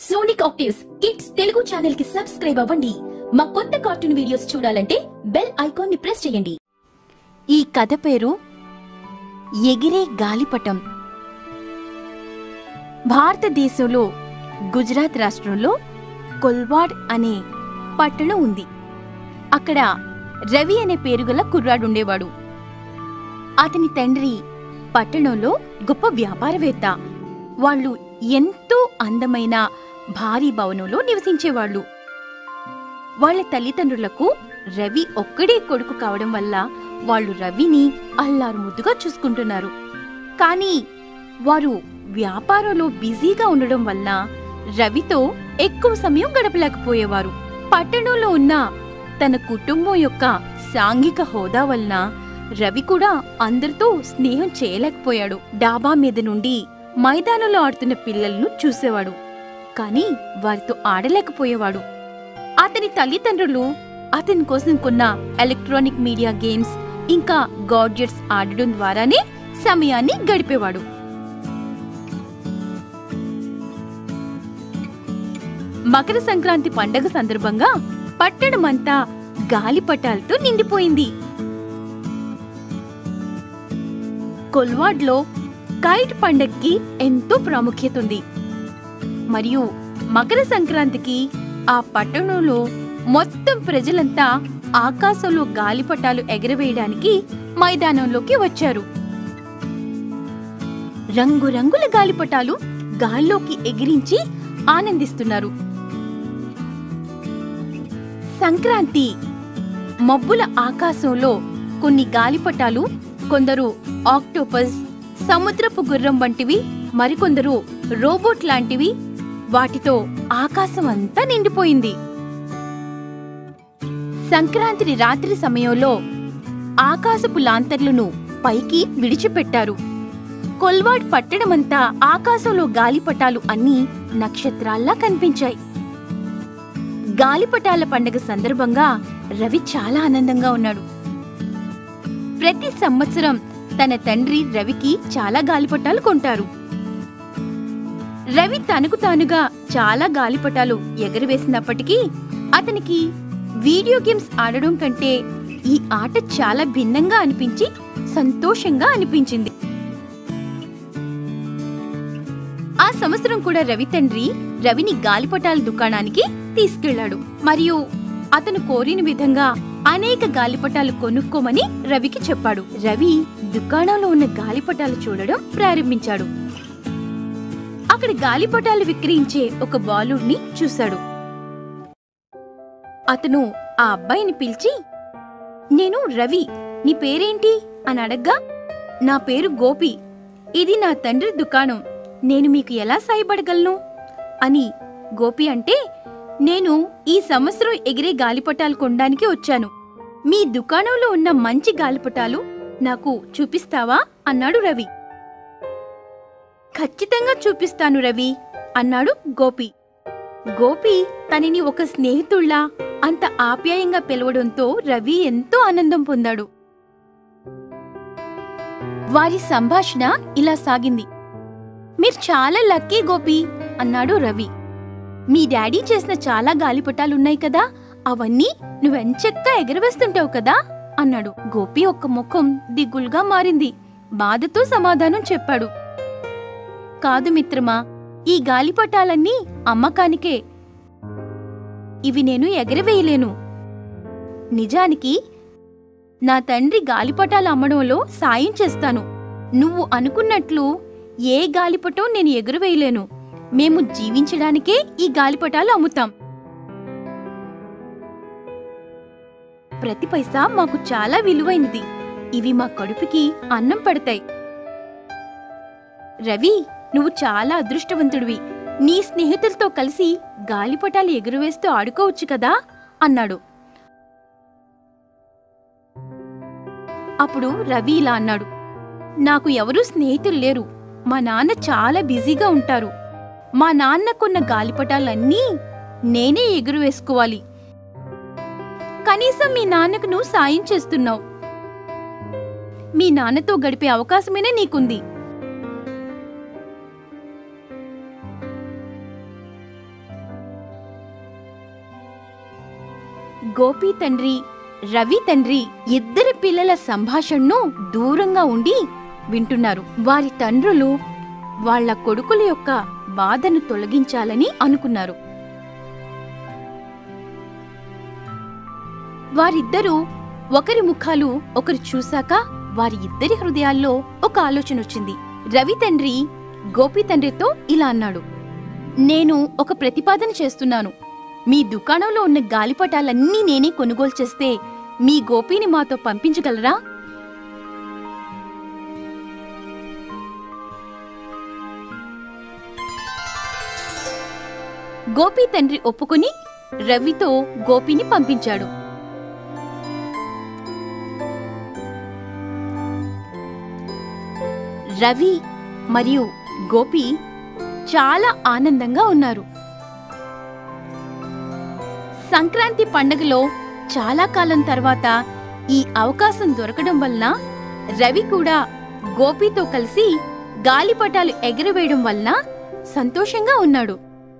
sonic actives kids Telugu channel కి subscribe అవ్వండి మా కొత్త కార్టూన్ వీడియోస్ చూడాలంటే బెల్ ఐకాన్ ని ప్రెస్ చేయండి ఈ కథ పేరు ఎగిరే గాలిపటం భారతదేశంలో గుజరాత్ రాష్ట్రంలో కొల్వాడ్ అనే పట్టణం ఉంది అక్కడ రవి అనే పేరుగల కుర్రాడుండేవాడు అతని తండ్రి పట్టణంలో గొప్ప వ్యాపారవేత్త వాళ్ళు ఎంతో అందమైన భారీ భవనంలో నివసించేవాళ్ళు వాళ్ళ తల్లిదండ్రులకు రవి ఒక్కడే కొడుకు కావడం వల్ల వాళ్ళు రవిని అల్లారు ముద్దుగా చూసుకుంటున్నారు కానీ వారు వ్యాపారంలో బిజీగా ఉండడం వల్ల రవితో ఎక్కువ సమయం గడపలేకపోయేవారు పట్టణంలో ఉన్న తన కుటుంబం యొక్క సాంఘిక హోదా వలన రవి కూడా అందరితో స్నేహం చేయలేకపోయాడు డాబా మీద నుండి మైదానంలో ఆడుతున్న పిల్లలను చూసేవాడు కానీ వారితో ఆడలేకపోయేవాడు అతని తల్లిదండ్రులు అతని కోసం కొన్న ఎలక్ట్రానిక్ మీడియా గేమ్స్ ఇంకా గాడ్జెట్స్ ఆడడం ద్వారానే సమయాన్ని గడిపేవాడు మకర సంక్రాంతి పండగ సందర్భంగా పట్టణమంతా గాలిపటాలతో నిండిపోయింది కొల్వాడ్లో కైట్ పండగకి ఎంతో ప్రాముఖ్యత ఉంది మరియు మకర సంక్రాంతికి ఆ పట్టణంలో మొత్తం ప్రజలంతా ఆకాశంలో గాలిపటాలు ఎగరవేయడానికి మైదానంలోకి వచ్చారు రంగురంగుల గాలిపటాలు గాల్లోకి ఎగిరించి ఆనందిస్తున్నారు సంక్రాంతి మబ్బుల ఆకాశంలో కొన్ని గాలిపటాలు కొందరు ఆక్టోపస్ సముద్రపు గుర్రం వంటివి మరికొందరు రోబోట్ లాంటివి వాటితో ఆకాశం అంతా నిండిపోయింది సంక్రాంతి రాత్రి సమయంలో ఆకాశపు లాంతర్లను పైకి విడిచిపెట్టారు కొల్వాడ్ పట్టణమంతా ఆకాశంలో గాలిపటాలు అన్నీ నక్షత్రాల్లా కనిపించాయి గాలిపటాల పండగ సందర్భంగా రవి చాలా ఆనందంగా ఉన్నాడు ప్రతి సంవత్సరం తన తండ్రి రవికి చాలా గాలిపటాలు కొంటారు రవి తనకు తానుగా చాలా గాలిపటాలు ఎగరవేసినప్పటికీ అతనికి వీడియో గేమ్స్ ఆడడం కంటే ఈ ఆట చాలా భిన్నంగా అనిపించి సంతోషంగా అనిపించింది ఆ సంవత్సరం కూడా రవి తండ్రి రవిని గాలిపటాల దుకాణానికి తీసుకెళ్లాడు మరియు అతను కోరిన విధంగా అనేక గాలిపటాలు కొనుక్కోమని రవికి చెప్పాడు రవి దుకాణంలో ఉన్న గాలిపటాలు చూడడం ప్రారంభించాడు అక్కడ గాలిపటాలు విక్రయించే ఒక బాలుడిని చూశాడు అతను ఆ అబ్బాయిని పిలిచి నేను రవి నీ పేరేంటి అని అడగ్గా నా పేరు గోపి ఇది నా తండ్రి దుకాణం నేను మీకు ఎలా సాయపడగలను అని గోపి అంటే నేను ఈ సంవత్సరం ఎగిరే గాలిపటాలు కొనడానికి వచ్చాను మీ దుకాణంలో ఉన్న మంచి గాలిపటాలు నాకు చూపిస్తావా అన్నాడు రవి ఖచ్చితంగా చూపిస్తాను రవి అన్నాడు గోపి గోపి తనని ఒక స్నేహితుళ్లా అంత ఆప్యాయంగా పిలవడంతో రవి ఎంతో ఆనందం పొందాడు వారి సంభాషణ ఇలా సాగింది మీరు చాలా లక్కీ గోపి అన్నాడు రవి మీ డాడీ చేసిన చాలా గాలిపటాలున్నాయి కదా అవన్నీ నువ్వెంచక్కా ఎగరవేస్తుంటావు కదా అన్నాడు గోపి ఒక్క ముఖం దిగులుగా మారింది బాధతో సమాధానం చెప్పాడు కాదు మిత్రమా ఈ గాలిపటాలన్నీ అమ్మకానికే ఇవి నేను ఎగరవేయలేను నిజానికి నా తండ్రి గాలిపటాలు అమ్మడంలో సాయం చేస్తాను నువ్వు అనుకున్నట్లు ఏ గాలిపటం నేను ఎగురవేయలేను మేము జీవించడానికే ఈ గాలిపటాలు అమ్ముతాం ప్రతి పైసా మాకు చాలా విలువైనది ఇవి మా కడుపుకి అన్నం పడతాయి రవి నువ్వు చాలా అదృష్టవంతుడివి నీ స్నేహితులతో కలిసి గాలిపటాలు ఎగురవేస్తూ ఆడుకోవచ్చు కదా అన్నాడు అప్పుడు రవి ఇలా అన్నాడు నాకు ఎవరూ స్నేహితులు లేరు మా నాన్న చాలా బిజీగా ఉంటారు మా నాన్న కొన్న గాలిపటాలన్నీ నేనే ఎగురు వేసుకోవాలి కనీసం మీ నాన్నకు నువ్వు సాయం చేస్తున్నావు మీ నాన్నతో గడిపే అవకాశమైనా నీకుంది గోపి తండ్రి రవి తండ్రి ఇద్దరి పిల్లల సంభాషణను దూరంగా ఉండి వింటున్నారు వారి తండ్రులు వాళ్ళ కొడుకుల యొక్క బాధను తొలగించాలని అనుకున్నారు వారిద్దరూ ఒకరి ముఖాలు ఒకరు చూశాక వారి ఇద్దరి హృదయాల్లో ఒక ఆలోచన వచ్చింది రవి తండ్రి గోపి తండ్రితో ఇలా అన్నాడు నేను ఒక ప్రతిపాదన చేస్తున్నాను మీ దుకాణంలో ఉన్న గాలిపటాలన్నీ నేనే కొనుగోలు చేస్తే మీ గోపిని మాతో పంపించగలరా గోపి తండ్రి ఒప్పుకుని రవితో గోపిని పంపించాడు రవి మరియు గోపి చాలా ఆనందంగా ఉన్నారు సంక్రాంతి పండగలో చాలా కాలం తర్వాత ఈ అవకాశం దొరకడం వలన రవి కూడా గోపితో కలిసి గాలిపటాలు ఎగరవేయడం వలన సంతోషంగా ఉన్నాడు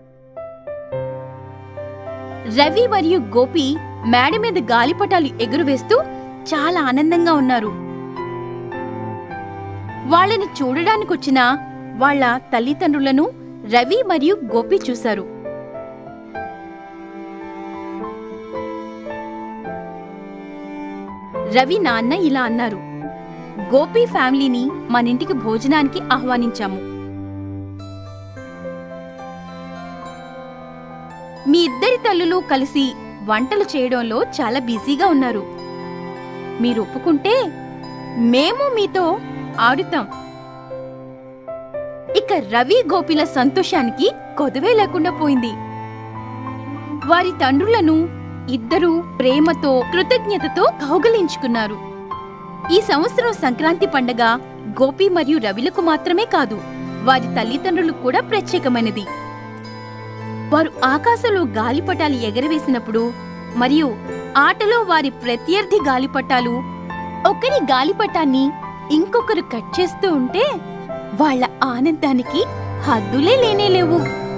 రవి మరియు గోపి మేడ మీద గాలిపటాలు ఎగురవేస్తూ చాలా ఆనందంగా ఉన్నారు వాళ్ళని చూడడానికొచ్చిన వాళ్ళ తల్లిదండ్రులను రవి మరియు గోపి చూశారు రవి నాన్న ఇలా అన్నారు గోపి ఫ్యామిలీని మన ఇంటికి భోజనానికి ఆహ్వానించాము మీ ఇద్దరి తల్లులు కలిసి వంటలు చేయడంలో చాలా బిజీగా ఉన్నారు మీరు ఒప్పుకుంటే మేము మీతో ఆడుతాం ఇక రవి గోపిల సంతోషానికి కొదవే లేకుండా పోయింది వారి తండ్రులను ఇద్దరూ ప్రేమతో కృతజ్ఞతతో కౌగలించుకున్నారు ఈ సంవత్సరం సంక్రాంతి పండగ గోపి మరియు రవిలకు మాత్రమే కాదు వారి తల్లిదండ్రులకు కూడా ప్రత్యేకమైనది వారు ఆకాశంలో గాలిపటాలు ఎగరవేసినప్పుడు మరియు ఆటలో వారి ప్రత్యర్థి గాలిపటాలు ఒకరి గాలిపటాన్ని ఇంకొకరు కట్ చేస్తూ ఉంటే వాళ్ళ ఆనందానికి హద్దులే లేనేలేవు